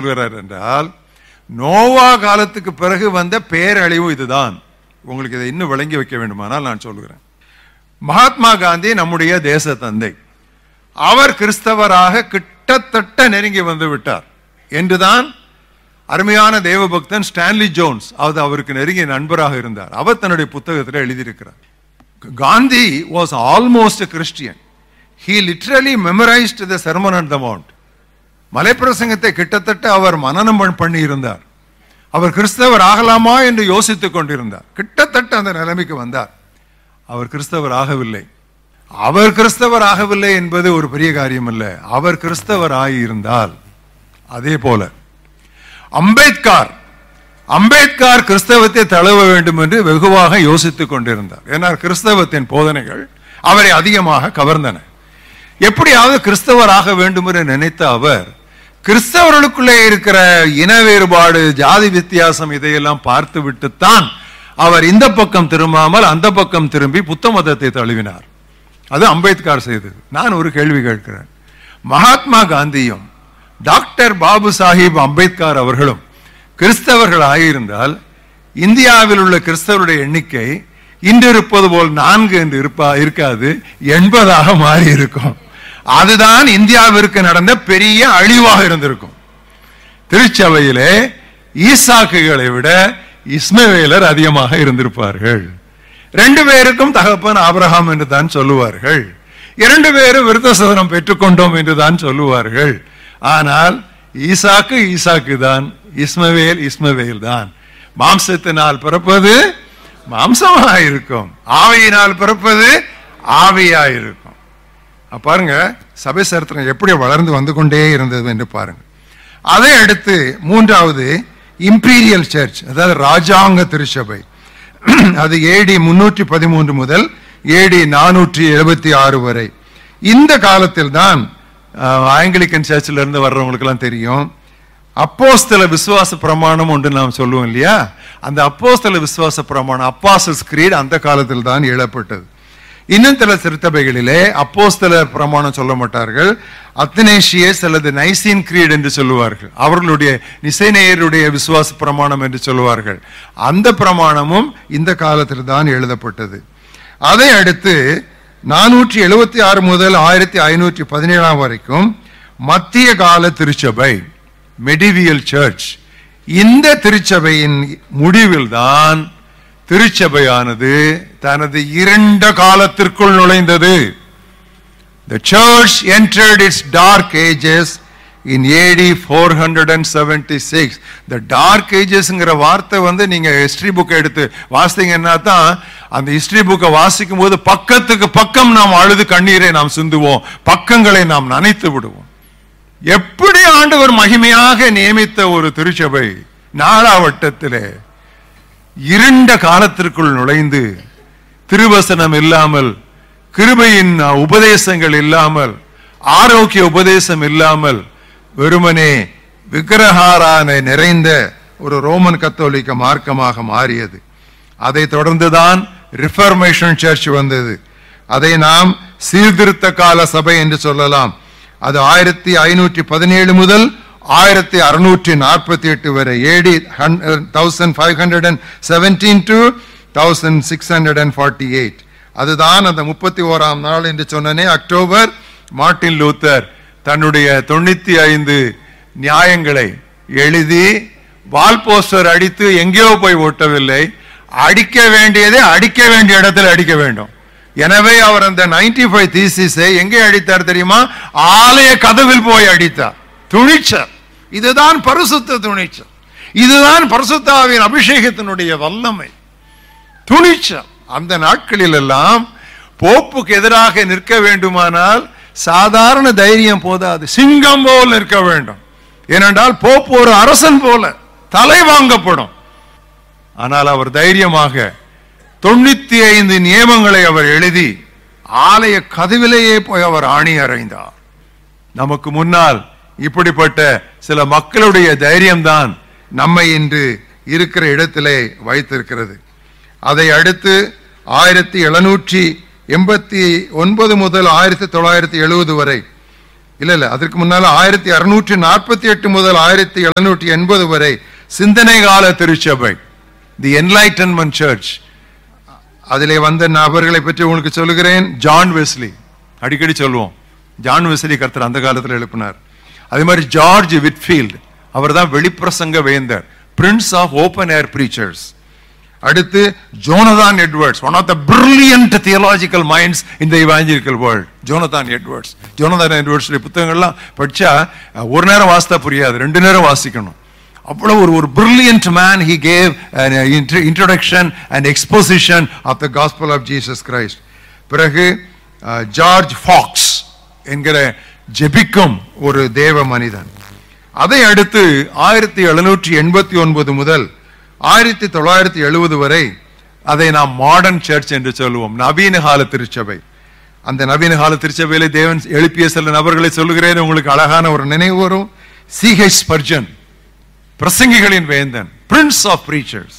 சொல்கிறார் என்றால் நோவா காலத்துக்கு பிறகு வந்த பேரழிவு இதுதான் உங்களுக்கு இதை இன்னும் விளங்கி வைக்க வேண்டுமானால் நான் சொல்கிறேன் மகாத்மா காந்தி நம்முடைய தேச தந்தை அவர் கிறிஸ்தவராக கிட்டத்தட்ட நெருங்கி வந்து விட்டார் என்றுதான் அருமையான தேவபக்தன் ஸ்டான்லி ஜோன்ஸ் அது அவருக்கு நெருங்கிய நண்பராக இருந்தார் அவர் தன்னுடைய புத்தகத்தில் எழுதியிருக்கிறார் Gandhi was almost Christian he literally memorised the sermon and the mount மலைப்பிரசங்கத்தை கிட்டத்தட்ட அவர் மனனம் பண்- பண்ணி இருந்தார் அவர் கிறிஸ்தவர் ஆகலாமா என்று யோசித்துக் கொண்டிருந்தார் கிட்டத்தட்ட அந்த நிலைமைக்கு வந்தார் அவர் கிறிஸ்தவர் ஆகவில்லை அவர் கிறிஸ்தவர் ஆகவில்லை என்பது ஒரு பெரிய காரியம் அல்ல அவர் கிறிஸ்தவர் ஆகியிருந்தால் அதே போல அம்பேத்கர் அம்பேத்கர் கிறிஸ்தவத்தை தழுவ வேண்டும் என்று வெகுவாக யோசித்துக் கொண்டிருந்தார் ஏன்னா கிறிஸ்தவத்தின் போதனைகள் அவரை அதிகமாக கவர்ந்தன எப்படியாவது கிறிஸ்தவர் ஆக வேண்டும் என்று நினைத்த அவர் கிறிஸ்தவர்களுக்குள்ளே இருக்கிற இன வேறுபாடு ஜாதி வித்தியாசம் இதையெல்லாம் பார்த்து விட்டுத்தான் அவர் இந்த பக்கம் திரும்பாமல் அந்த பக்கம் திரும்பி புத்த மதத்தை தழுவினார் அது அம்பேத்கர் செய்தது நான் ஒரு கேள்வி கேட்கிறேன் மகாத்மா காந்தியும் டாக்டர் பாபு சாஹிப் அம்பேத்கர் அவர்களும் கிறிஸ்தவர்கள் ஆகியிருந்தால் இந்தியாவில் உள்ள கிறிஸ்தவருடைய எண்ணிக்கை இன்று இருப்பது போல் நான்கு என்று இருப்பா இருக்காது எண்பதாக மாறி இருக்கும் அதுதான் இந்தியாவிற்கு நடந்த பெரிய அழிவாக இருந்திருக்கும் திருச்சபையிலே ஈசாக்குகளை விட இஸ்மவேலர் அதிகமாக இருந்திருப்பார்கள் ரெண்டு பேருக்கும் தகப்பன் ஆபிரகாம் என்று தான் சொல்லுவார்கள் இரண்டு பேரும் விருத்த சதனம் பெற்றுக்கொண்டோம் என்று தான் சொல்லுவார்கள் ஆனால் ஈசாக்கு ஈசாக்கு தான் இஸ்மவேல் இஸ்மவேல் தான் மாம்சத்தினால் பிறப்பது மாம்சமாக இருக்கும் ஆவியினால் பிறப்பது ஆவியாயிருக்கும் அப்ப பாருங்க சபை சரித்திரம் எப்படி வளர்ந்து வந்து கொண்டே இருந்தது என்று பாருங்க அதை அடுத்து மூன்றாவது இம்பீரியல் சர்ச் அதாவது ராஜாங்க திருச்சபை அது ஏடி முன்னூற்றி பதிமூன்று முதல் ஏடி நானூற்றி எழுபத்தி ஆறு வரை இந்த காலத்தில் தான் ஆங்கிலிக்கன் சர்ச்சில் இருந்து வர்றவங்களுக்கெல்லாம் தெரியும் அப்போஸ்தல விசுவாச பிரமாணம் ஒன்று நாம் சொல்லுவோம் இல்லையா அந்த அப்போஸ்தல விசுவாச பிரமாணம் அப்பாசஸ் கிரீட் அந்த காலத்தில் தான் எழப்பட்டது இன்னும் சில திருத்தபைகளிலே அப்போஸ்தல பிரமாணம் சொல்ல மாட்டார்கள் அத்தனேஷியஸ் அல்லது நைசீன் கிரீட் என்று சொல்லுவார்கள் அவர்களுடைய நிசைநேயருடைய விசுவாச பிரமாணம் என்று சொல்லுவார்கள் அந்த பிரமாணமும் இந்த காலத்தில் தான் எழுதப்பட்டது அதை அடுத்து நானூற்றி எழுபத்தி ஆறு முதல் ஆயிரத்தி ஐநூற்றி பதினேழாம் வரைக்கும் மத்திய கால திருச்சபை மெடிவியல் சர்ச் இந்த திருச்சபையின் முடிவில்தான் திருச்சபையானது தனது இருண்ட காலத்திற்குள் நுழைந்தது The church entered its dark ages in AD 476. The dark agesங்கிற வார்த்தை வந்து நீங்க ஹிஸ்டரி புக்கை எடுத்து வாசித்தீங்கன்னா தான் அந்த ஹிஸ்டரி புக்கை வாசிக்கும் போது பக்கத்துக்கு பக்கம் நாம் அழுது கண்ணீரை நாம் சிந்துவோம் பக்கங்களை நாம் நனைத்து விடுவோம் எப்படி ஆண்டவர் மகிமையாக நியமித்த ஒரு திருச்சபை நாளாவட்டத்திலே இருண்ட காலத்திற்குள் நுழைந்து திருவசனம் இல்லாமல் கிருபையின் உபதேசங்கள் இல்லாமல் ஆரோக்கிய உபதேசம் இல்லாமல் வெறுமனே விக்கிரகாரான நிறைந்த ஒரு ரோமன் கத்தோலிக்க மார்க்கமாக மாறியது அதை தொடர்ந்துதான் ரிஃபர்மேஷன் சர்ச் வந்தது அதை நாம் சீர்திருத்த கால சபை என்று சொல்லலாம் அது ஆயிரத்தி ஐநூற்றி பதினேழு முதல் ஆயிரத்தி அறுநூற்றி நாற்பத்தி எட்டு வரை eight thousand five hundred and seventeen to thousand six hundred and forty eight அதுதான் அந்த முப்பத்தி ஓராம் நாள் என்று சொன்னனே அக்டோபர் மார்ட்டின் லூத்தர் தன்னுடைய தொண்ணூத்தி ஐந்து நியாயங்களை எழுதி வால் போஸ்டர் அடித்து எங்கேயோ போய் ஒட்டவில்லை அடிக்க வேண்டியதை அடிக்க வேண்டிய இடத்துல அடிக்க வேண்டும் எனவே அவர் அந்த நைன்டி ஃபைவ் தீசிஸை எங்கே அடித்தார் தெரியுமா ஆலய கதவில் போய் அடித்தார் துணிச்சல் இதுதான் பரிசுத்த துணிச்சல் இதுதான் பரிசுத்தாவின் அபிஷேகத்தினுடைய வல்லமை துணிச்சல் அந்த நாட்களில் எல்லாம் போப்புக்கு எதிராக நிற்க வேண்டுமானால் சாதாரண தைரியம் போதாது சிங்கம் போல் நிற்க வேண்டும் ஏனென்றால் போப்பு ஒரு அரசன் போல தலை வாங்கப்படும் ஆனால் அவர் தைரியமாக தொண்ணூத்தி ஐந்து நியமங்களை அவர் எழுதி ஆலய கதவிலேயே போய் அவர் ஆணி அறைந்தார் நமக்கு முன்னால் இப்படிப்பட்ட சில மக்களுடைய தைரியம்தான் நம்மை இன்று இருக்கிற இடத்திலே வைத்திருக்கிறது அதை அடுத்து ஆயிரத்தி எழுநூற்றி எண்பத்தி ஒன்பது முதல் ஆயிரத்தி தொள்ளாயிரத்தி எழுபது வரை இல்ல இல்ல அதற்கு முன்னால ஆயிரத்தி அறுநூற்றி நாற்பத்தி எட்டு முதல் ஆயிரத்தி எழுநூற்றி எண்பது வரை சிந்தனை கால திருச்சபை தி என்லைட்டன்மெண்ட் சர்ச் அதிலே வந்த நபர்களை பற்றி உங்களுக்கு சொல்லுகிறேன் ஜான் வெஸ்லி அடிக்கடி சொல்லுவோம் ஜான் வெஸ்லி கர்த்தர் அந்த காலத்தில் எழுப்பினார் அதே மாதிரி ஜார்ஜ் விட்ஃபீல்ட் அவர் தான் வெளிப்பிரசங்க வேந்தர் prince of open air preachers அடுத்து Jonathan Edwards one of the brilliant theological minds இந்த evangelical world Jonathan Edwards Jonathan Edwards புத்தகங்கள்லாம் படிச்சா அஹ், ஒரு நேரம் வாசித்தா புரியாது ரெண்டு நேரம் வாசிக்கணும் அவ்வளவு ஒரு ஒரு brilliant man he gave introduction and exposition of the gospel of Jesus Christ பிறகு அஹ், ஜார்ஜ் ஃபாக்ஸ் என்கிற ஜெபிக்கும் ஒரு தேவ மனிதன் அதை அடுத்து ஆயிரத்தி எழுநூற்றி எண்பத்தி ஒன்பது முதல் ஆயிரத்தி தொள்ளாயிரத்தி எழுபது வரை அதை நாம் மாடர்ன் சர்ச் என்று சொல்லுவோம் நவீன கால திருச்சபை அந்த நவீன கால திருச்சபையிலே தேவன் எழுப்பிய சில நபர்களை சொல்லுகிறேன் உங்களுக்கு அழகான ஒரு நினைவு வரும் சிஹெச் ஸ்பர்ஜன் பிரசங்கிகளின் வேந்தன் பிரின்ஸ் ஆஃப் பிரீச்சர்ஸ்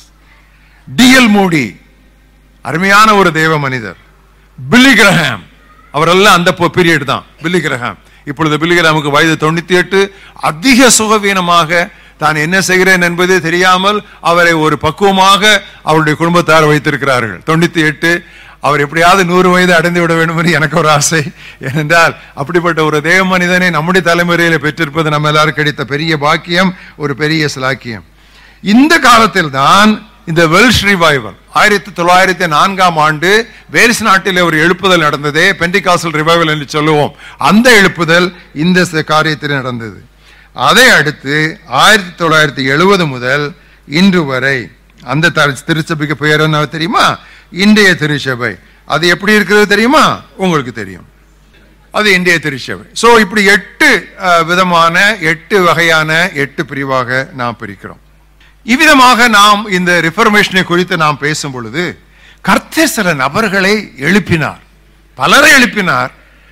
டிஎல் மூடி அருமையான ஒரு தேவ மனிதர் பில்லி கிரஹாம் அவரெல்லாம் அந்த பீரியட் தான் பில்லி கிரஹாம் இப்பொழுது பில்லி கிரஹாமுக்கு வயது தொண்ணூத்தி எட்டு அதிக சுகவீனமாக தான் என்ன செய்கிறேன் என்பது தெரியாமல் அவரை ஒரு பக்குவமாக அவருடைய குடும்பத்தார் வைத்திருக்கிறார்கள் தொண்ணூத்தி எட்டு அவர் எப்படியாவது நூறு வயது அடைந்து விட வேண்டும் என்று எனக்கு ஒரு ஆசை ஏனென்றால் அப்படிப்பட்ட ஒரு தேவ மனிதனை நம்முடைய தலைமுறையில் பெற்றிருப்பது நம்ம எல்லாரும் கிடைத்த பெரிய பாக்கியம் ஒரு பெரிய சிலாக்கியம் இந்த காலத்தில் தான் இந்த வெல்ஷ் ரிவைவல் ஆயிரத்தி தொள்ளாயிரத்தி நான்காம் ஆண்டு வேல்ஸ் நாட்டில் ஒரு எழுப்புதல் நடந்ததே பெண்டிகாசல் ரிவைவல் என்று சொல்லுவோம் அந்த எழுப்புதல் இந்த ச- காரியத்தில் நடந்தது அதை அடுத்து ஆயிரத்தி தொள்ளாயிரத்தி எழுபது முதல் இன்று வரை அந்த த- திருச்சபைக்கு பெயர் என்ன தெரியுமா இன்றைய திருச்சபை அது எப்படி இருக்கிறது தெரியுமா உங்களுக்கு தெரியும் அது இந்திய திருச்சபை சோ இப்படி எட்டு அஹ், விதமான எட்டு வகையான எட்டு பிரிவாக நாம் பிரிக்கிறோம் இவ்விதமாக நாம் இந்த ரிஃபர்மேஷனை குறித்து நாம் பேசும் பொழுது கர்த்தர் சில நபர்களை எழுப்பினார் பலரை எழுப்பினார்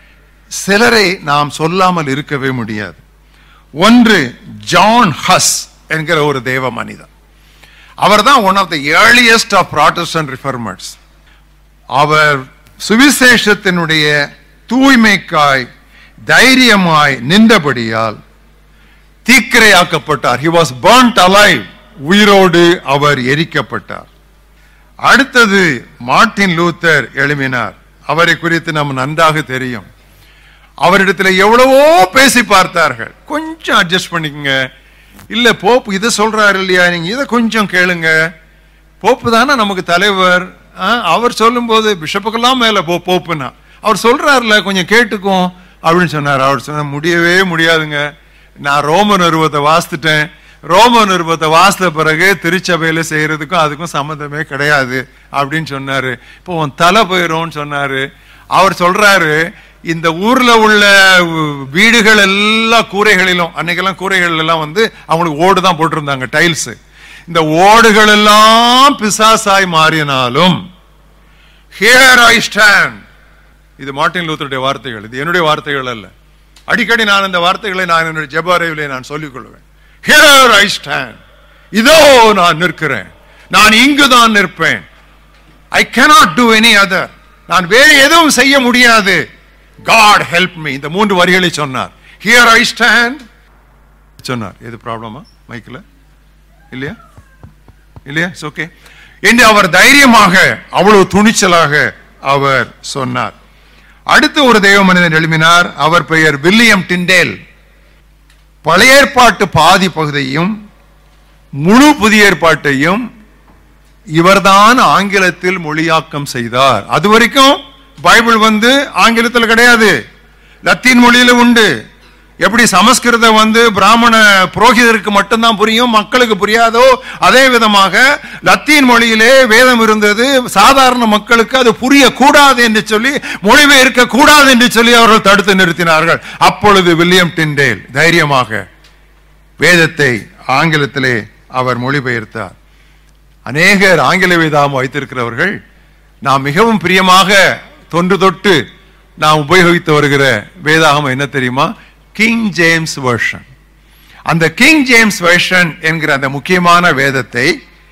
சிலரை நாம் சொல்லாமல் இருக்கவே முடியாது ஒன்று ஜான் ஹஸ் என்கிற ஒரு தேவ மனிதன் அவர்தான் one of the earliest of Protestant reformers அவர் சுவிசேஷத்தினுடைய தூய்மைக்காய் தைரியமாய் நின்றபடியால் தீக்கிரையாக்கப்பட்டார் he was burnt alive உயிரோடு அவர் எரிக்கப்பட்டார் அடுத்தது மார்ட்டின் லூத்தர் எழுப்பினார் அவரை குறித்து நம்ம நன்றாக தெரியும் அவரிடத்துல எவ்வளவோ பேசி பார்த்தார்கள் கொஞ்சம் அட்ஜஸ்ட் பண்ணிக்கங்க இல்ல போப் இதை சொல்றாரு இல்லையா நீங்க இதை கொஞ்சம் கேளுங்க போப்பு தானே நமக்கு தலைவர் ஆ, அவர் சொல்லும்போது பிஷப்புக்கெல்லாம் மேல போ போப்புனா அவர் சொல்றாருல கொஞ்சம் கேட்டுக்கும் அப்படின்னு சொன்னார் அவர் சொன்ன முடியவே முடியாதுங்க நான் ரோம நிறுவத்தை வாசித்துட்டேன் ரோம நிருபத்தை வாசித்த பிறகு திருச்சபையில செய்யறதுக்கும் அதுக்கும் சம்மந்தமே கிடையாது அப்படின்னு சொன்னாரு இப்போ உன் தலை போயிடும்னு சொன்னாரு அவர் சொல்றாரு இந்த ஊர்ல உள்ள வீடுகள் எல்லாம் கூரைகளிலும் அன்னைக்கெல்லாம் கூரைகள் எல்லாம் வந்து அவங்களுக்கு ஓடு தான் போட்டிருந்தாங்க டைல்ஸ் இந்த ஓடுகள் எல்லாம் பிசாசாய் மாறினாலும் ஹியர் ஐ ஸ்டாண்ட் இது மார்ட்டின் லூத்தருடைய வார்த்தைகள் இது என்னுடைய வார்த்தைகள் அல்ல அடிக்கடி நான் இந்த வார்த்தைகளை நான் என்னுடைய ஜெப அறையிலே நான் சொல்லிக் கொள்வேன் ஹியர் ஐ ஸ்டாண்ட் இதோ நான் நிற்கிறேன் நான் இங்கு தான் நிற்பேன் ஐ cannot do any other நான் வேறு எதுவும் செய்ய முடியாது காட் ஹெல்ப் மீ இந்த மூன்று வரிகளை சொன்னார் ஹியர் ஐ ஸ்டாண்ட் சொன்னார் எது ப்ராப்ளமா மைக்கில் இல்லையா இல்லையா ஓகே என்று அவர் தைரியமாக அவ்வளவு துணிச்சலாக அவர் சொன்னார் அடுத்து ஒரு தெய்வ மனிதன் எழுப்பினார் அவர் பெயர் வில்லியம் டிண்டேல் பழைய ஏற்பாட்டு பாதி பகுதியும் முழு புதிய ஏற்பாட்டையும் இவர்தான் ஆங்கிலத்தில் மொழியாக்கம் செய்தார் அது வரைக்கும் பைபிள் வந்து ஆங்கிலத்தில் கிடையாது லத்தீன் மொழியில உண்டு எப்படி சமஸ்கிருதம் வந்து பிராமண புரோகிதருக்கு மட்டும்தான் புரியும் மக்களுக்கு புரியாதோ அதே விதமாக லத்தீன் மொழியிலே வேதம் இருந்தது சாதாரண மக்களுக்கு அது புரியக்கூடாது என்று சொல்லி மொழிபெயர்க்க கூடாது என்று சொல்லி அவர்கள் தடுத்து நிறுத்தினார்கள் அப்பொழுது வில்லியம் டிண்டேல் தைரியமாக வேதத்தை ஆங்கிலத்திலே அவர் மொழிபெயர்த்தார் அநேகர் ஆங்கில வேதாகம் வைத்திருக்கிறவர்கள் நாம் மிகவும் பிரியமாக தொன்று தொட்டு நாம் உபயோகித்து வருகிற வேதாகம் என்ன தெரியுமா கிங் ஜேம்ஸ் வெர்ஷன் அந்த கிங் ஜேம்ஸ் வெர்ஷன் என்கிற அந்த முக்கியமான வேதத்தை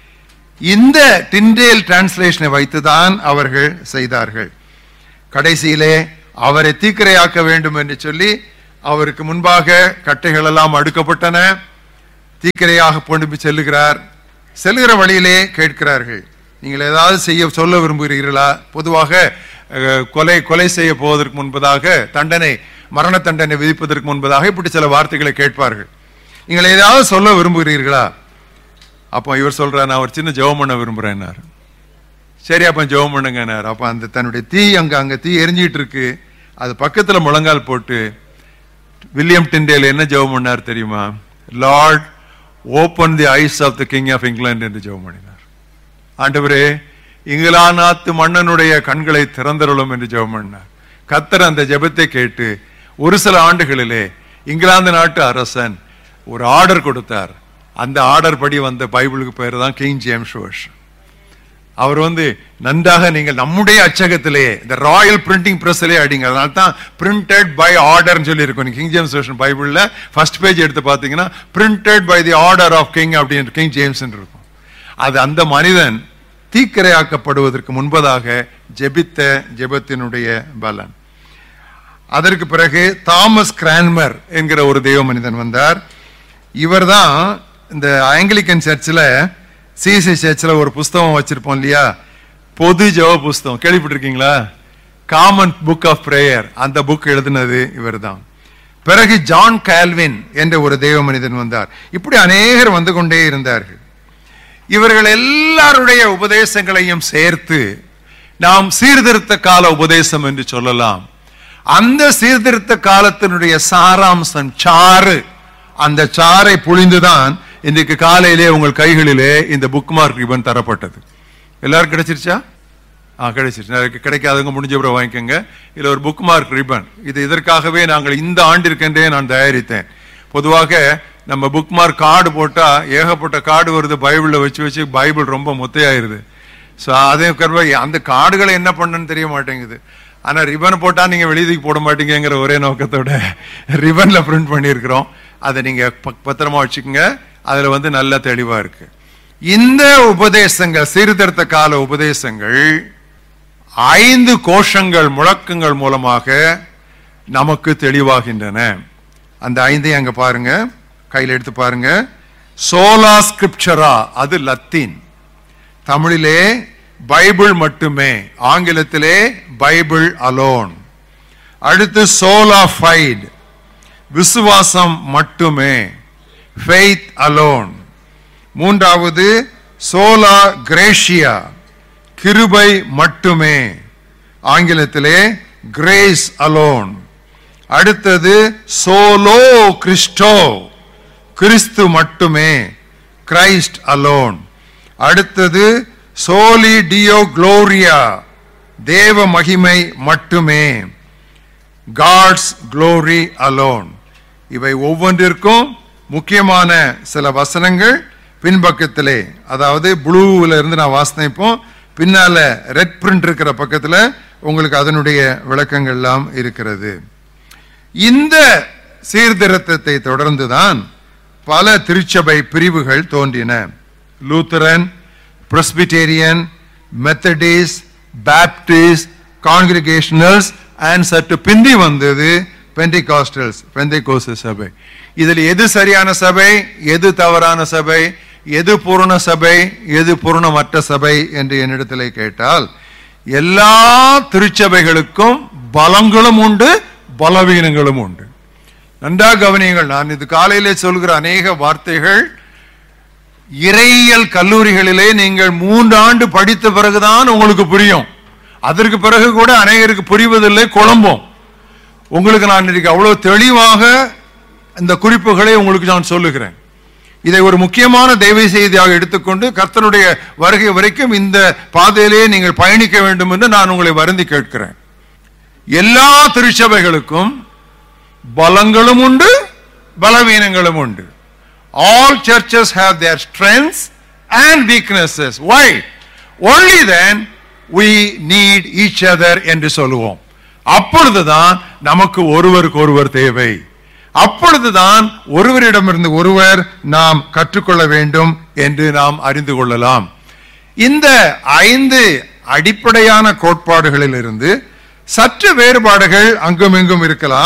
இந்த டிண்டேல் டிரான்ஸ்லேஷனை வைத்துதான் அவர்கள் செய்தார்கள் கடைசியிலே அவரை தீக்கிரையாக்க வேண்டும் என்று சொல்லி அவருக்கு முன்பாக கட்டைகள் எல்லாம் அடுக்கப்பட்டன தீக்கிரையாக கொண்டு செல்லுகிறார் செல்லுகிற வழியிலே கேட்கிறார்கள் நீங்கள் ஏதாவது செய்ய சொல்ல விரும்புகிறீர்களா பொதுவாக அஹ், கொலை கொலை செய்ய போவதற்கு முன்பதாக தண்டனை மரண தண்டனை விதிப்பதற்கு முன்பதாக இப்படி சில வார்த்தைகளை கேட்பார்கள் நீங்கள் ஏதாவது சொல்ல விரும்புகிறீர்களா அப்போ இவர் சொல்றார் நான் ஒரு சின்ன ஜெபம் பண்ண விரும்புறேன்னாரு சரி அப்ப ஜெபம் பண்ணுங்கன்னாரு அப்ப அந்த தன்னுடைய தீ அங்க அங்க தீ எரிஞ்சிட்டு இருக்கு அது பக்கத்துல முழங்கால் போட்டு வில்லியம் டிண்டேல் என்ன ஜெபம் பண்ணார் தெரியுமா Lord open the eyes of the king of England என்று ஜெபம் பண்ணினார் ஆண்டவரே இங்கிலாந்து மன்னனுடைய கண்களை திறந்தருளும் என்று ஜெபம் பண்ணார் கத்தர் அந்த ஜெபத்தை கேட்டு ஒரு சில ஆண்டுகளிலே இங்கிலாந்து நாட்டு அரசன் ஒரு ஆர்டர் கொடுத்தார் அந்த ஆர்டர் படி வந்த பைபிளுக்கு பேர் தான் கிங் ஜேம்ஸ் version அவர் வந்து நன்றாக நீங்கள் நம்முடைய அச்சகத்திலே இந்த ராயல் பிரிண்டிங் பிரஸ்ஸிலே அடிங்க அதனால தான் பிரிண்டட் பை ஆர்டர்னு சொல்லி இருக்கும் கிங் ஜேம்ஸ் வெர்ஷன் பைபிளில் ஃபர்ஸ்ட் பேஜ் எடுத்து பார்த்தீங்கன்னா printed by the order of king அப்படின்னு கிங் ஜேம்ஸ் இருக்கும் அது அந்த மனிதன் தீக்கிரையாக்கப்படுவதற்கு முன்பதாக ஜெபித்த ஜெபத்தினுடைய பலன் அதற்கு பிறகு தாமஸ் கிரான்மர் என்கிற ஒரு தெய்வ மனிதன் வந்தார் இவர்தான் இந்த ஆங்கிலிக்கன் சர்ச்சில் சிசி சர்ச்சில் ஒரு புஸ்தகம் வச்சிருப்போம் இல்லையா பொது ஜெப புஸ்தகம் கேள்விப்பட்டிருக்கீங்களா காமன் புக் ஆஃப் பிரேயர் அந்த புக் எழுதினது இவர்தான் பிறகு ஜான் கால்வின் என்ற ஒரு தெய்வ மனிதன் வந்தார் இப்படி அநேகர் வந்து கொண்டே இருந்தார்கள் இவர்கள் எல்லாருடைய உபதேசங்களையும் சேர்த்து நாம் சீர்திருத்த கால உபதேசம் என்று சொல்லலாம் அந்த சீர்திருத்த காலத்தினுடைய சாராம்சம் சாறு அந்த சாறை புழிந்துதான் இன்றைக்கு காலையிலே உங்கள் கைகளிலே இந்த புக் மார்க் ரிபன் தரப்பட்டது எல்லாரும் கிடைச்சிருச்சா ஆ கிடைச்சிருச்சு எனக்கு கிடைக்காதவங்க முடிஞ்ச பிறகு வாங்கிக்கோங்க இதில் ஒரு புக் மார்க் ரிபன் இது இதற்காகவே நாங்கள் இந்த ஆண்டிற்கென்றே நான் தயாரித்தேன் பொதுவாக நம்ம புக் மார்க் கார்டு போட்டால் ஏகப்பட்ட கார்டு வருது பைபிளில் வச்சு வச்சு பைபிள் ரொம்ப மொத்தையாயிருது ஸோ அதே கருவா அந்த கார்டுகளை என்ன பண்ணணும்னு தெரிய மாட்டேங்குது ஆனால் ரிபன் போட்டால் நீங்கள் வெளியதுக்கு போட மாட்டீங்கங்கிற ஒரே நோக்கத்தோட ரிபனில் பிரிண்ட் பண்ணியிருக்கிறோம் அதை நீங்கள் பத்திரமா வச்சுக்கோங்க அதில் வந்து நல்ல தெளிவாக இருக்கு இந்த உபதேசங்கள் சீர்திருத்த கால உபதேசங்கள் ஐந்து கோஷங்கள் முழக்கங்கள் மூலமாக நமக்கு தெளிவாகின்றன அந்த ஐந்தையும் அங்க பாருங்க கையில் எடுத்து பாருங்க சோலா ஸ்கிரிப்சரா அது லத்தீன் தமிழிலே பைபிள் மட்டுமே ஆங்கிலத்திலே பைபிள் அலோன் அடுத்து சோலா ஃபைட் விசுவாசம் மட்டுமே ஃபெய்த் அலோன் மூன்றாவது சோலா கிரேஷியா கிருபை மட்டுமே ஆங்கிலத்திலே கிரேஸ் அலோன் அடுத்தது சோலோ கிறிஸ்டோ கிறிஸ்து மட்டுமே கிரைஸ்ட் அலோன் அடுத்தது சோலி டியோ குளோரியா தேவ மகிமை மட்டுமே காட்ஸ் க்ளோரி அலோன் இவை ஒவ்வொன்றிற்கும் முக்கியமான சில வசனங்கள் பின்பக்கத்திலே அதாவது ப்ளூவில் இருந்து நான் வாசித்தேன் இப்போ பின்னால ரெட் பிரிண்ட் இருக்கிற பக்கத்துல உங்களுக்கு அதனுடைய விளக்கங்கள் எல்லாம் இருக்கிறது இந்த சீர்திருத்தத்தை தொடர்ந்துதான் பல திருச்சபை பிரிவுகள் தோன்றின Lutheran Presbyterian Methodist Baptist Congregationals and சற்று பிந்தி வந்தது பெண்டிகாஸ்டல்ஸ் பெந்தைகோச சபை இதில் எது சரியான சபை எது தவறான சபை எது பூரண சபை எது பூரணமற்ற சபை என்று என்னிடத்திலே கேட்டால் எல்லா திருச்சபைகளுக்கும் பலங்களும் உண்டு பலவீனங்களும் உண்டு நன்றாக கவனியுங்கள் நான் இது காலையிலே சொல்கிற அநேக வார்த்தைகள் இறையியல் கல்லூரிகளிலே நீங்கள் மூன்று ஆண்டு படித்த பிறகுதான் உங்களுக்கு புரியும் அதற்கு பிறகு கூட அநேகருக்கு புரிவதில்லை குழம்பும் உங்களுக்கு நான் இன்னைக்கு அவ்வளவு தெளிவாக இந்த குறிப்புகளை உங்களுக்கு நான் சொல்லுகிறேன் இதை ஒரு முக்கியமான தெய்வ செய்தியாக எடுத்துக்கொண்டு கர்த்தனுடைய வருகை வரைக்கும் இந்த பாதையிலே நீங்கள் பயணிக்க வேண்டும் என்று நான் உங்களை வருந்தி கேட்கிறேன் எல்லா திருச்சபைகளுக்கும் பலங்களும் உண்டு பலவீனங்களும் உண்டு all churches have their strengths and weaknesses why only then we need each other என்று சொல்லுவோம் அப்பொழுதுதான் நமக்கு ஒருவருக்கு ஒருவர் தேவை அப்பொழுதுதான் ஒருவரிடமிருந்து ஒருவர் நாம் கற்றுக்கொள்ள வேண்டும் என்று நாம் அறிந்து கொள்ளலாம் இந்த ஐந்து அடிப்படையான கோட்பாடுகளில் இருந்து சற்று வேறுபாடுகள் அங்குமிங்கும் இருக்கலாம்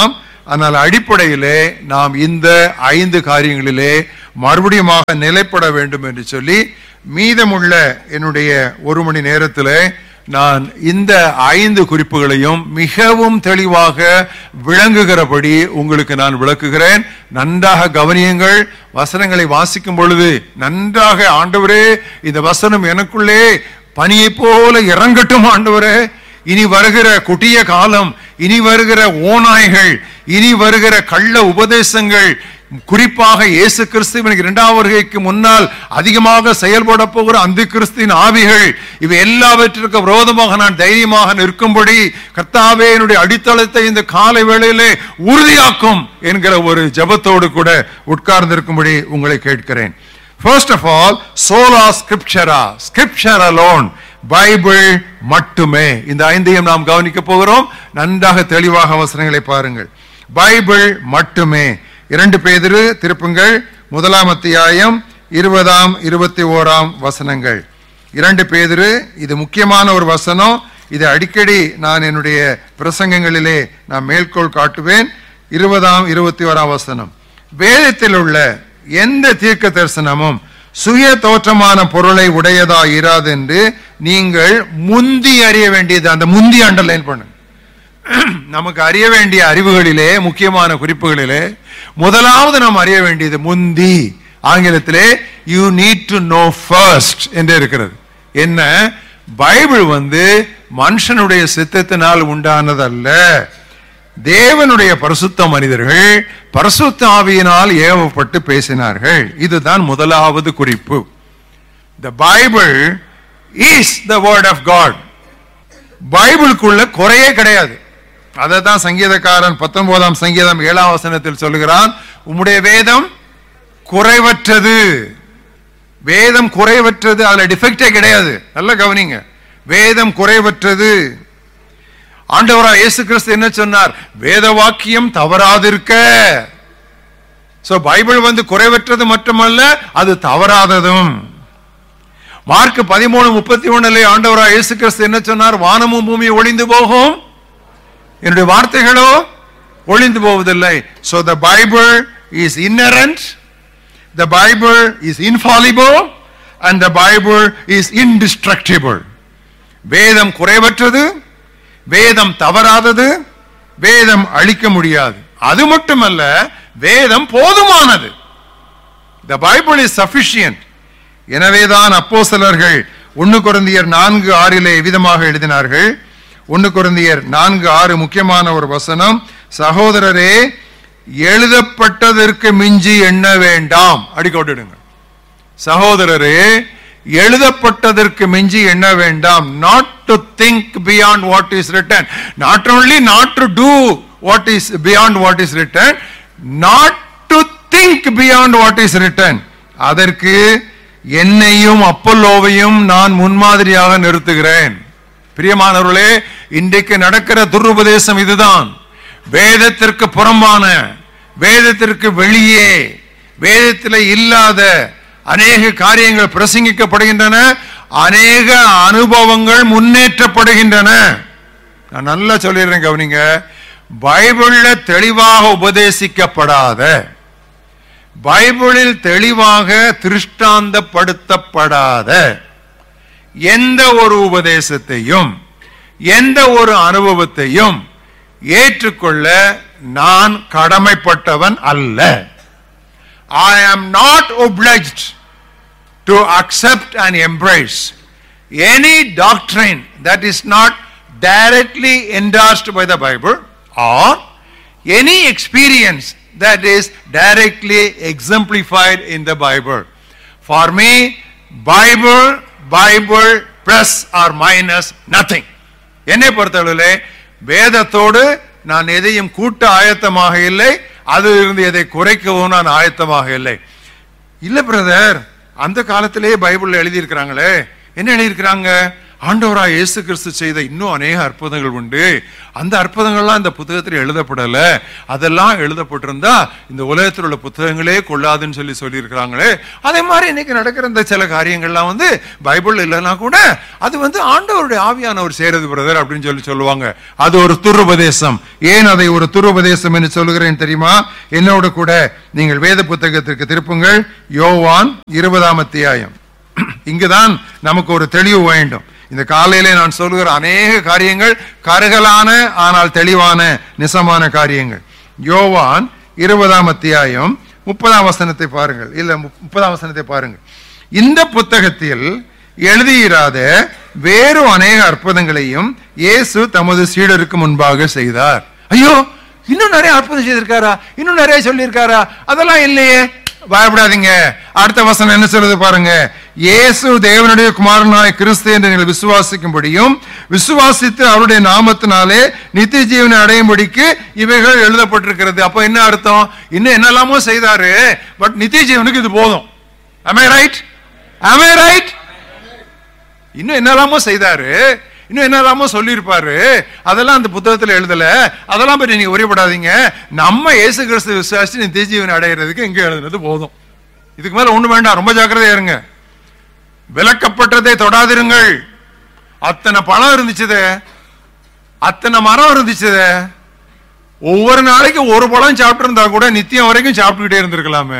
ஆனால் அடிப்படையிலே நாம் இந்த ஐந்து காரியங்களிலே மறுபடியுமாக நிலைப்பட வேண்டும் என்று சொல்லி மீதமுள்ள என்னுடைய ஒரு மணி நேரத்திலே நான் இந்த ஐந்து குறிப்புகளையும் மிகவும் தெளிவாக விளங்குகிறபடி உங்களுக்கு நான் விளக்குகிறேன் நன்றாக கவனியுங்கள் வசனங்களை வாசிக்கும் பொழுது நன்றாக ஆண்டவரே இந்த வசனம் எனக்குள்ளே பனியை போல இறங்கட்டும் ஆண்டவரே இனி வருகிற கொடிய காலம் இனி வருகிற ஓநாய்கள் இனி வருகிற கள்ள உபதேசங்கள் குறிப்பாக இயேசு கிறிஸ்துவின் இரண்டாம் வருகைக்கு முன்னால் அதிகமாக செயல்பட போகிற அந்த கிறிஸ்துவின் ஆவிகள் இவை எல்லாவற்றிற்கு விரோதமாக நான் தைரியமாக நிற்கும்படி கர்த்தாவே என்னுடைய அடித்தளத்தை இந்த காலை வேளையிலே உறுதியாக்கும் என்கிற ஒரு ஜெபத்தோடு கூட உட்கார்ந்திருக்கும்படி உங்களை கேட்கிறேன் ஃபர்ஸ்ட் ஆஃப் ஆல் சோலா ஸ்கிரிப்சரா ஸ்கிரிப்சர் அலோன் பைபிள் மட்டுமே இந்த ஐந்தையும் நாம் கவனிக்க போகிறோம் நன்றாக தெளிவாக அவசரங்களை பாருங்கள் பைபிள் மட்டுமே இரண்டு பேதிரு திருப்புங்கள் முதலாம் அத்தியாயம் இருபதாம் இருபத்தி ஓராம் வசனங்கள் இரண்டு பேதிரு இது முக்கியமான ஒரு வசனம் இதை அடிக்கடி நான் என்னுடைய பிரசங்கங்களிலே நான் மேற்கோள் காட்டுவேன் இருபதாம் இருபத்தி ஓராம் வசனம் வேதத்தில் உள்ள எந்த தீர்க்க தரிசனமும் சுய தோற்றமான பொருளை உடையதா இராது என்று நீங்கள் முந்தி அறிய வேண்டியது அந்த முந்தி அண்டர்லைன் பண்ணுங்க நமக்கு அறிய வேண்டிய அறிவுகளிலே முக்கியமான குறிப்புகளிலே முதலாவது நாம் அறிய வேண்டியது முந்தி ஆங்கிலத்திலே you need to know first என்று இருக்கிறது என்ன பைபிள் வந்து மனுஷனுடைய சித்தத்தினால் உண்டானதல்ல தேவனுடைய பரிசுத்த மனிதர்கள் பரிசுத்த ஆவியினால் ஏவப்பட்டு பேசினார்கள் இதுதான் முதலாவது குறிப்பு the Bible is the word of God பைபிளுக்குள்ள குறையே கிடையாது அதை தான் சங்கீதக்காரன் பத்தொன்பதாம் சங்கீதம் ஏழாம் வசனத்தில் சொல்லுகிறான் உம்முடைய வேதம் குறைவற்றது வேதம் குறைவற்றது அதுல டிஃபெக்டே கிடையாது நல்ல கவனிங்க வேதம் குறைவற்றது ஆண்டவரா இயேசு கிறிஸ்து என்ன சொன்னார் வேத வாக்கியம் தவறாதிருக்க சோ பைபிள் வந்து குறைவற்றது மட்டுமல்ல அது தவறாததும் மார்க் பதிமூணு முப்பத்தி ஒண்ணுல ஆண்டவரா இயேசு கிறிஸ்து என்ன சொன்னார் வானமும் பூமி ஒளிந்து போகும் என்னுடைய வார்த்தைகளோ ஒளிந்து போவதில்லை so the Bible is inerrant the Bible is infallible and the Bible is indestructible வேதம் குறைவற்றது வேதம் தவறாதது வேதம் அழிக்க முடியாது அது மட்டுமல்ல வேதம் போதுமானது த பைபிள் இஸ் சஃபிஷியன்ட் எனவேதான் அப்போஸ்தலர்கள் ஒன்னு குருந்தியர் நான்கு ஆறிலே விதமாக எழுதினார்கள் ஒன்னு குருந்தியர் நான்கு ஆறு முக்கியமான ஒரு வசனம் சகோதரரே எழுதப்பட்டதற்கு மிஞ்சி எண்ண வேண்டாம் அடிக்கோட்டிடுங்க சகோதரரே எழுதப்பட்டதற்கு மிஞ்சி எண்ண வேண்டாம் not to think beyond what is written not only not to do what is beyond what is written not to think beyond what is written அதற்கு என்னையும் அப்பல்லோவையும் நான் முன்மாதிரியாக நிறுத்துகிறேன் பிரியமானவர்களே இன்றைக்கு நடக்கிற துருபதேசம் இதுதான் வேதத்திற்கு புறம்பான வேதத்திற்கு வெளியே வேதத்தில் இல்லாத அநேக காரியங்கள் பிரசங்கிக்கப்படுகின்றன அநேக அனுபவங்கள் முன்னேற்றப்படுகின்றன நான் நல்லா சொல்லிடுறேன் கவனிங்க பைபிள்ல தெளிவாக உபதேசிக்கப்படாத பைபிளில் தெளிவாக திருஷ்டாந்தப்படுத்தப்படாத எந்த ஒரு உபதேசத்தையும் எந்த ஒரு அனுபவத்தையும் ஏற்றுக்கொள்ள நான் கடமைப்பட்டவன் அல்ல I am not obliged to accept and embrace any doctrine that is not directly endorsed by the Bible or any experience that is directly exemplified in the Bible. For me, Bible, Bible plus or minus nothing. என்னை பொறுத்தளவிலே வேதத்தோடு நான் எதையும் கூட்ட ஆயத்தமாக இல்லை அதிலிருந்து எதை குறைக்கவும் நான் ஆயத்தமாக இல்லை இல்ல பிரதர் அந்த காலத்திலேயே பைபிள்ல எழுதியிருக்கிறாங்களே என்ன எழுதியிருக்கிறாங்க ஆண்டவராய் இயேசு கிறிஸ்து செய்த இன்னும் அநேக அற்புதங்கள் உண்டு அந்த அற்புதங்கள்லாம் இந்த புத்தகத்தில் எழுதப்படல அதெல்லாம் எழுதப்பட்டிருந்தா இந்த உலகத்தில் உள்ள புத்தகங்களே கொள்ளாதுன்னு சொல்லி சொல்லியிருக்கிறாங்களே அதே மாதிரி இன்னைக்கு நடக்கிற இந்த சில காரியங்கள்லாம் வந்து பைபிள் இல்லைன்னா கூட அது வந்து ஆண்டவருடைய ஆவியானவர் செய்யறது பிரதர் அப்படின்னு சொல்லி சொல்லுவாங்க அது ஒரு துருபதேசம் ஏன் அதை ஒரு துருபதேசம் என்று சொல்லுகிறேன் தெரியுமா என்னோட கூட நீங்கள் வேத புத்தகத்திற்கு திருப்புங்கள் யோவான் இருபதாம் அத்தியாயம் இங்குதான் நமக்கு ஒரு தெளிவு வேண்டும் இந்த காலையிலே நான் சொல்லுகிற அநேக காரியங்கள் கருகலான ஆனால் தெளிவான நிசமான காரியங்கள் யோவான் இருபதாம் அத்தியாயம் முப்பதாம் வசனத்தை பாருங்கள் இல்ல முப்- முப்பதாம் வசனத்தை பாருங்கள் இந்த புத்தகத்தில் எழுதியிராத வேறு அநேக அற்புதங்களையும் இயேசு தமது சீடருக்கு முன்பாக செய்தார் ஐயோ இன்னும் நிறைய அற்புதம் செய்திருக்காரா இன்னும் நிறைய சொல்லியிருக்காரா அதெல்லாம் இல்லையே பயப்படாதீங்க அடுத்த வசனம் என்ன சொல்றது பாருங்க இயேசு தேவனுடைய குமாரனாய் கிறிஸ்து என்று நீங்கள் விசுவாசிக்கும்படியும் விசுவாசித்து அவருடைய நாமத்தினாலே நித்திய ஜீவனை அடையும்படிக்கு இவைகள் எழுதப்பட்டிருக்கிறது அப்ப என்ன அர்த்தம் இன்னும் என்னெல்லாமோ செய்தாரு பட் நித்திய ஜீவனுக்கு இது போதும் am I right am I right இன்னும் என்னெல்லாமோ செய்தாரு இன்னும் என்னெல்லாமோ சொல்லியிருப்பாரு அதெல்லாம் அந்த புத்தகத்துல எழுதல அதெல்லாம் பற்றி நீங்க உரையப்படாதீங்க நம்ம இயேசு கிறிஸ்து விசுவாசி நித்திய ஜீவனை அடைகிறதுக்கு எங்க எழுதுனது போதும் இதுக்கு மேல ஒண்ணு வேண்டாம் ரொம்ப ஜாக்கிரதையா இருங்க விலக்கப்பட்டதை தொடாதிருங்கள் அத்தனை பழம் இருந்துச்சுதே அத்தனை மரம் இருந்துச்சுதே ஒவ்வொரு நாளைக்கு ஒரு பழம் சாப்பிட்டு இருந்தா கூட நித்தியம் வரைக்கும் சாப்பிட்டுக்கிட்டே இருந்திருக்கலாமே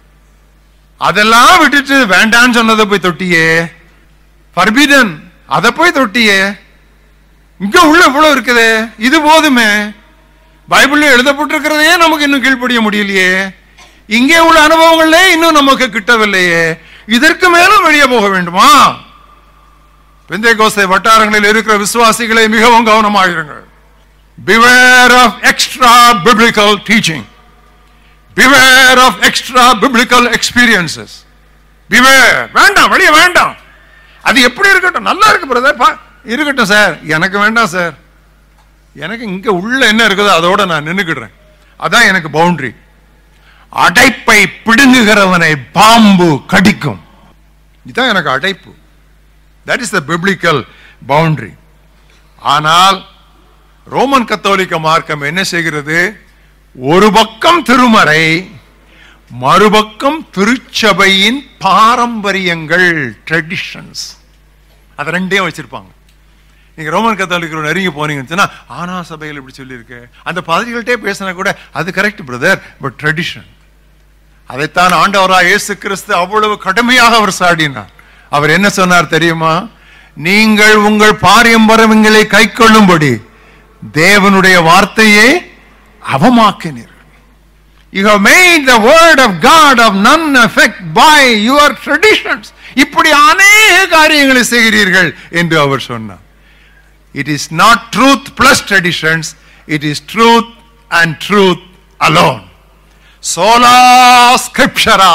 அதெல்லாம் விட்டுட்டு வேண்டான்னு சொன்னதை போய் தொட்டியே ஃபர்பிடன் அதை போய் தொட்டியே இங்க உள்ள இவ்வளவு இருக்குதே இது போதுமே பைபிள்ல எழுதப்பட்டிருக்கிறதே நமக்கு இன்னும் கீழ்ப்படிய முடியலையே இங்கே உள்ள அனுபவங்களே இன்னும் நமக்கு கிட்டவில்லையே இதற்கு மேலும் வெளியே போக வேண்டுமா பெந்தை கோசை வட்டாரங்களில் இருக்கிற விசுவாசிகளை மிகவும் கவனமாயிருங்கள் beware of extra biblical teaching beware of extra biblical experiences beware வேண்டாம் வெளியே வேண்டாம் அது எப்படி இருக்கட்டும் நல்லா இருக்கு பிரதர் பா இருக்கட்டும் சார் எனக்கு வேண்டாம் சார் எனக்கு இங்க உள்ள என்ன இருக்குதோ அதோட நான் நின்னுக்கிடுறேன் அதான் எனக்கு பவுண்டரி அடைப்பை பிடுங்குகிறவனை பாம்பு கடிக்கும் இதுதான் எனக்கு அடைப்பு that is the biblical boundary ஆனால் ரோமன் கத்தோலிக்க மார்க்கம் என்ன செய்கிறது ஒரு பக்கம் திருமறை மறுபக்கம் திருச்சபையின் பாரம்பரியங்கள் ட்ரெடிஷன்ஸ் அது ரெண்டையும் வச்சிருப்பாங்க நீங்க ரோமன் கத்தோலிக்கர் நெருங்கி போனீங்கன்னு சொன்னா ஆனா சபையில் இப்படி சொல்லியிருக்கு அந்த பாதிரிகள்ட்டே பேசினா கூட அது கரெக்ட் பிரதர் பட் ட்ரெடிஷன் அதைத்தான் ஆண்டவராக இயேசு கிறிஸ்து அவ்வளவு கடுமையாக அவர் சாடினார் அவர் என்ன சொன்னார் தெரியுமா நீங்கள் உங்கள் பாரம்பரியங்களை கை கொள்ளும்படி தேவனுடைய வார்த்தையை அவமாக்கினீர்கள் You have made the word of God of none effect by your traditions. இப்படி அநேக காரியங்களை செய்கிறீர்கள் என்று அவர் சொன்னார் it is not truth plus traditions it is truth and truth alone சோலா ஸ்கிரிப்சரா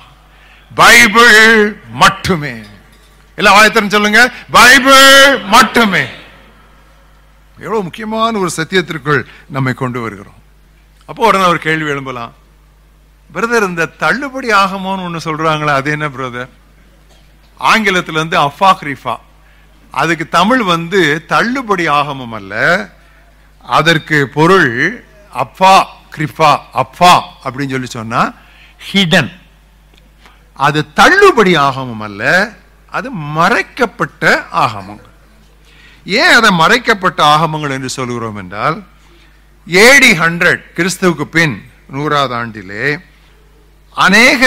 பைபிள் மட்டுமே எல்லாம் வாயத்தரம் சொல்லுங்க பைபிள் மட்டுமே எவ்வளவு முக்கியமான ஒரு சத்தியத்திற்குள் நம்மை கொண்டு வருகிறோம் அப்போ உடனே ஒரு கேள்வி எழும்பலாம் பிரதர் இந்த தள்ளுபடி ஆகமோன்னு ஒன்று சொல்றாங்களே அது என்ன பிரதர் ஆங்கிலத்துல வந்து அஃபா கிரிஃபா அதுக்கு தமிழ் வந்து தள்ளுபடி ஆகமம் அல்ல அதற்கு பொருள் அப்பா கிரிஃபா அப்பா அப்படின்னு சொல்லி சொன்னா ஹிடன் அது தள்ளுபடி ஆகமம் அல்ல அது மறைக்கப்பட்ட ஆகமங்கள் ஏன் அதை மறைக்கப்பட்ட ஆகமங்கள் என்று சொல்கிறோம் என்றால் ஏடி ஹண்ட்ரட் கிறிஸ்துவுக்கு பின் நூறாவது ஆண்டிலே அநேக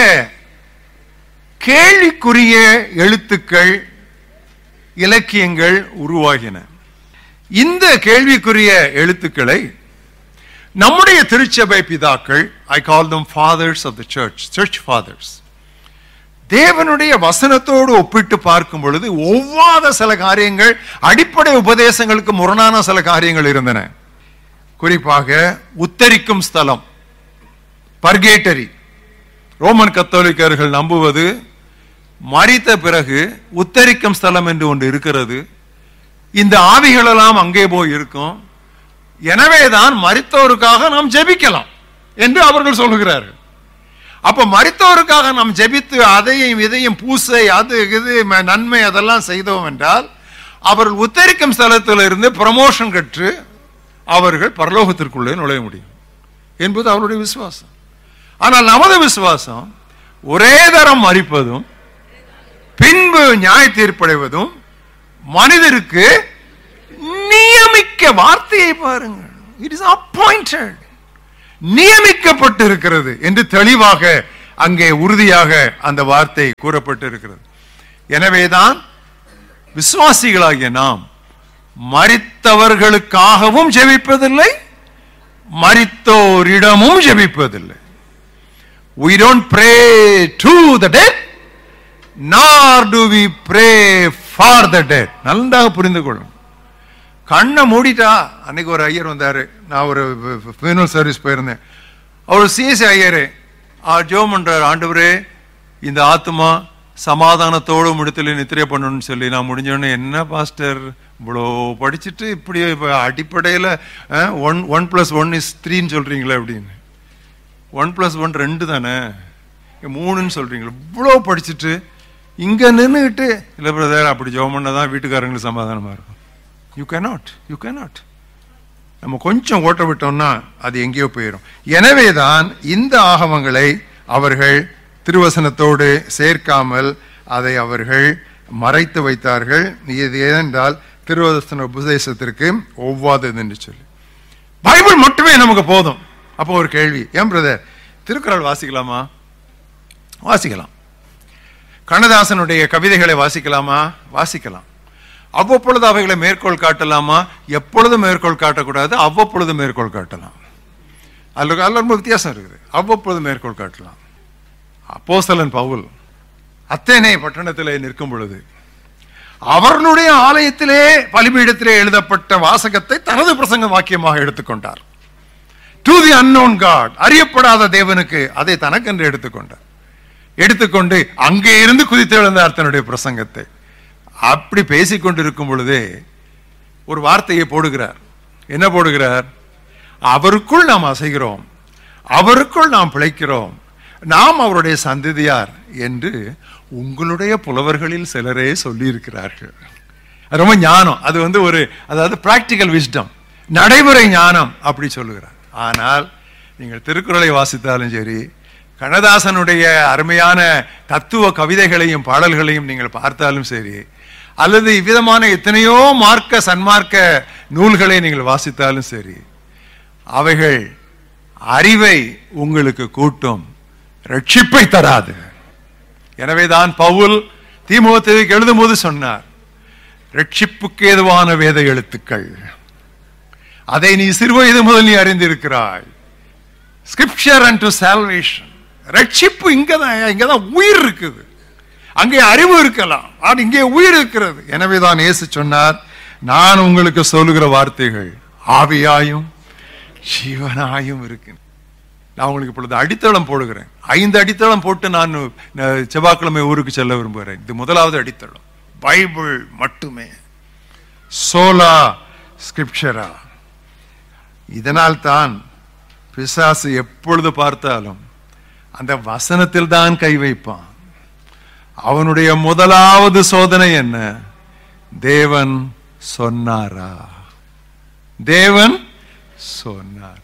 கேள்விக்குரிய எழுத்துக்கள் இலக்கியங்கள் உருவாகின இந்த கேள்விக்குரிய எழுத்துக்களை நம்முடைய திருச்சபை பிதாக்கள் I call them fathers of the church church fathers தேவனுடைய வசனத்தோடு ஒப்பிட்டு பார்க்கும் பொழுது ஒவ்வாத சில காரியங்கள் அடிப்படை உபதேசங்களுக்கு முரணான சில காரியங்கள் இருந்தன குறிப்பாக உத்தரிக்கும் ஸ்தலம் பர்கேட்டரி ரோமன் கத்தோலிக்கர்கள் நம்புவது மறித்த பிறகு உத்தரிக்கும் ஸ்தலம் என்று ஒன்று இருக்கிறது இந்த ஆவிகளெல்லாம் அங்கே போய் இருக்கும் எனவேதான் மறித்தோருக்காக நாம் ஜெபிக்கலாம் என்று அவர்கள் சொல்லுகிறார்கள் அப்ப மறித்தோருக்காக நாம் ஜெபித்து அதையும் இதையும் பூசை அது இது ம- நன்மை அதெல்லாம் செய்தோம் என்றால் அவர்கள் உத்தரிக்கும் ஸ்தலத்தில் இருந்து ப்ரமோஷன் கற்று அவர்கள் பரலோகத்திற்குள்ளே நுழைய முடியும் என்பது அவருடைய விசுவாசம் ஆனால் நமது விசுவாசம் ஒரே தரம் மறிப்பதும் பின்பு நியாய தீர்ப்படைவதும் மனிதருக்கு நியமிக்க வார்த்தையை பாருங்கள் இட் இஸ் அப்பாயிண்டட் நியமிக்கப்பட்டு இருக்கிறது என்று தெளிவாக அங்கே உறுதியாக அந்த வார்த்தை கூறப்பட்டு இருக்கிறது எனவேதான் விசுவாசிகளாகிய நாம் மரித்தவர்களுக்காகவும் ஜெபிப்பதில்லை மரித்தோரிடமும் ஜெபிப்பதில்லை we don't pray to the dead nor do we pray for the dead நன்றாக புரிந்து கொள்ளும் கண்ணை மூடிட்டா அன்னைக்கு ஒரு ஐயர் வந்தாரு நான் ஒரு ஃபியூனல் சர்வீஸ் போயிருந்தேன் அவர் சிஎஸ்சி ஐயரு ஜோம் பண்றார் ஆண்டவரே இந்த ஆத்மா சமாதானத்தோடு முடித்துல நித்திரை பண்ணணும்னு சொல்லி நான் முடிஞ்சோடனே என்ன பாஸ்டர் இவ்வளோ படிச்சுட்டு இப்படி அடிப்படையில் one one plus one is த்ரீன்னு சொல்றீங்களே அப்படின்னு ஒன் ப்ளஸ் ஒன் ரெண்டு தானே மூணுன்னு சொல்றீங்களே இவ்வளோ படிச்சுட்டு இங்கே நின்றுக்கிட்டு இல்லை பிரதர் அப்படி ஜோம் பண்ணால் தான் வீட்டுக்காரங்களுக்கு சமாதானமாக இருக்கும் யூ cannot யூ cannot நம்ம கொஞ்சம் ஓட்ட விட்டோம்னா அது எங்கேயோ போயிடும் எனவே தான் இந்த ஆகமங்களை அவர்கள் திருவசனத்தோடு சேர்க்காமல் அதை அவர்கள் மறைத்து வைத்தார்கள் இது ஏனென்றால் திருவசன உபதேசத்திற்கு ஒவ்வாதது என்று சொல்லி பைபிள் மட்டுமே நமக்கு போதும் அப்போ ஒரு கேள்வி ஏன் பிரதர் திருக்குறள் வாசிக்கலாமா வாசிக்கலாம் கண்ணதாசனுடைய கவிதைகளை வாசிக்கலாமா வாசிக்கலாம் அவ்வப்பொழுது அவைகளை மேற்கோள் காட்டலாமா எப்பொழுதும் மேற்கோள் காட்டக்கூடாது அவ்வப்பொழுது மேற்கோள் காட்டலாம் அதில் அதில் ரொம்ப வித்தியாசம் இருக்குது அவ்வப்பொழுது மேற்கோள் காட்டலாம் அப்போஸ்தலன் பவுல் அத்தேனே பட்டணத்திலே நிற்கும் பொழுது அவர்களுடைய ஆலயத்திலே பலிபீடத்திலே எழுதப்பட்ட வாசகத்தை தனது பிரசங்க வாக்கியமாக எடுத்துக்கொண்டார் டு தி அன்னோன் காட் அறியப்படாத தேவனுக்கு அதை தனக்கென்று எடுத்துக்கொண்டார் எடுத்துக்கொண்டு அங்கே இருந்து குதித்து எழுந்தார் தன்னுடைய பிரசங்கத்தை அப்படி பேசிக் கொண்டிருக்கும் பொழுதே ஒரு வார்த்தையை போடுகிறார் என்ன போடுகிறார் அவருக்குள் நாம் அசைகிறோம் அவருக்குள் நாம் பிழைக்கிறோம் நாம் அவருடைய சந்ததியார் என்று உங்களுடைய புலவர்களில் சிலரே சொல்லி இருக்கிறார்கள் அது ரொம்ப ஞானம் அது வந்து ஒரு அதாவது பிராக்டிக்கல் விஸ்டம் நடைமுறை ஞானம் அப்படி சொல்லுகிறார் ஆனால் நீங்கள் திருக்குறளை வாசித்தாலும் சரி கண்ணதாசனுடைய அருமையான தத்துவ கவிதைகளையும் பாடல்களையும் நீங்கள் பார்த்தாலும் சரி அல்லது இவ்விதமான எத்தனையோ மார்க்க சன்மார்க்க நூல்களை நீங்கள் வாசித்தாலும் சரி அவைகள் அறிவை உங்களுக்கு கூட்டும் ரட்சிப்பை தராது எனவேதான் பவுல் தீமோத்தேயுக்கு எழுதும் போது சொன்னார் ரட்சிப்புக்கு ஏதுவான வேத எழுத்துக்கள் அதை நீ சிறுவயது முதல் நீ அறிந்திருக்கிறாய் ஸ்கிரிப்சர் அண்ட் டு சால்வேஷன் ரட்சிப்பு இங்கதான் இங்கதான் உயிர் இருக்குது அங்கே அறிவு இருக்கலாம் ஆனால் இங்கே உயிர் இருக்கிறது எனவே தான் இயேசு சொன்னார் நான் உங்களுக்கு சொல்லுகிற வார்த்தைகள் ஆவியாயும் ஜீவனாயும் இருக்கு நான் உங்களுக்கு இப்பொழுது அடித்தளம் போடுகிறேன் ஐந்து அடித்தளம் போட்டு நான் நான் செவ்வாய்க்கிழமை ஊருக்கு செல்ல விரும்புகிறேன் இது முதலாவது அடித்தளம் பைபிள் மட்டுமே சோலா ஸ்கிரிப்சரா இதனால் தான் பிசாசு எப்பொழுது பார்த்தாலும் அந்த வசனத்தில் தான் கை வைப்பான் அவனுடைய முதலாவது சோதனை என்ன தேவன் சொன்னாரா தேவன் சொன்னாரா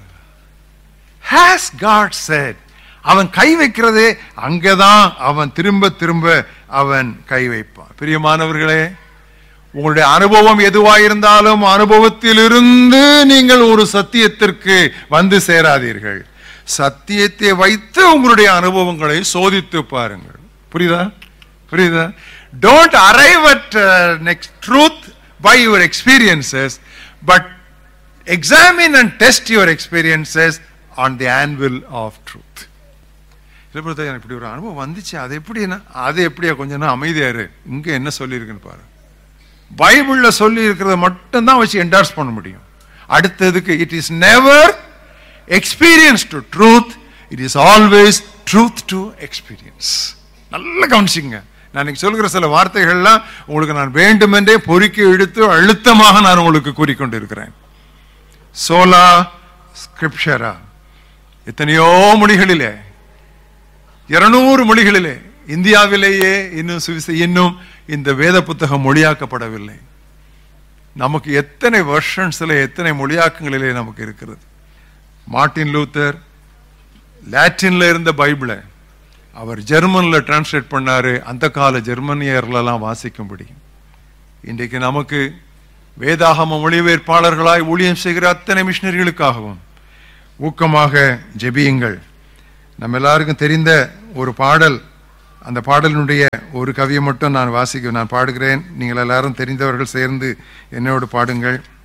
ஹேஸ் காட் செட் அவன் கை வைக்கிறதே அங்கதான் அவன் திரும்ப திரும்ப அவன் கை வைப்பான் பிரியமானவர்களே உங்களுடைய அனுபவம் எதுவாயிருந்தாலும் அனுபவத்திலிருந்து நீங்கள் ஒரு சத்தியத்திற்கு வந்து சேராதீர்கள் சத்தியத்தை வைத்து உங்களுடைய அனுபவங்களை சோதித்து பாருங்கள் புரியுதா புரியுதா don't arrive at next truth by your experiences but examine and test your experiences on the anvil of truth எனக்கு இப்படி ஒரு அனுபவம் வந்துச்சு அது எப்படின்னா அது எப்படியா கொஞ்சம் நேரம் அமைதியா இரு இங்க என்ன சொல்லியிருக்குன்னு பாரு பைபிள்ல சொல்லி இருக்கிறத மட்டும்தான் வச்சு என்டார்ஸ் பண்ண முடியும் அடுத்ததுக்கு it is never experience to truth it is always truth to experience நல்ல கவனிச்சிங்க நான் இன்னைக்கு சொல்கிற சில வார்த்தைகள்லாம் உங்களுக்கு நான் வேண்டுமென்றே பொறுக்கி எடுத்து அழுத்தமாக நான் உங்களுக்கு கூறிக்கொண்டு இருக்கிறேன் சோலா ஸ்கிரிப்ஷரா எத்தனையோ மொழிகளிலே இருநூறு மொழிகளிலே இந்தியாவிலேயே இன்னும் சுவிச இன்னும் இந்த வேத புத்தகம் மொழியாக்கப்படவில்லை நமக்கு எத்தனை வெர்ஷன்ஸில் எத்தனை மொழியாக்கங்களிலே நமக்கு இருக்கிறது மார்ட்டின் லூத்தர் லாட்டின்ல இருந்த பைபிளை அவர் ஜெர்மன்ல டிரான்ஸ்லேட் பண்ணாரு அந்த கால ஜெர்மனியர்லாம் வாசிக்கும்படி இன்றைக்கு நமக்கு வேதாகம மொழிபெயர்ப்பாளர்களாய் ஊழியம் செய்கிற அத்தனை மிஷினரிகளுக்காகவும் ஊக்கமாக ஜெபியுங்கள் நம்ம எல்லாருக்கும் தெரிந்த ஒரு பாடல் அந்த பாடலினுடைய ஒரு கவியை மட்டும் நான் வாசிக்க நான் பாடுகிறேன் நீங்கள் எல்லாரும் தெரிந்தவர்கள் சேர்ந்து என்னோடு பாடுங்கள்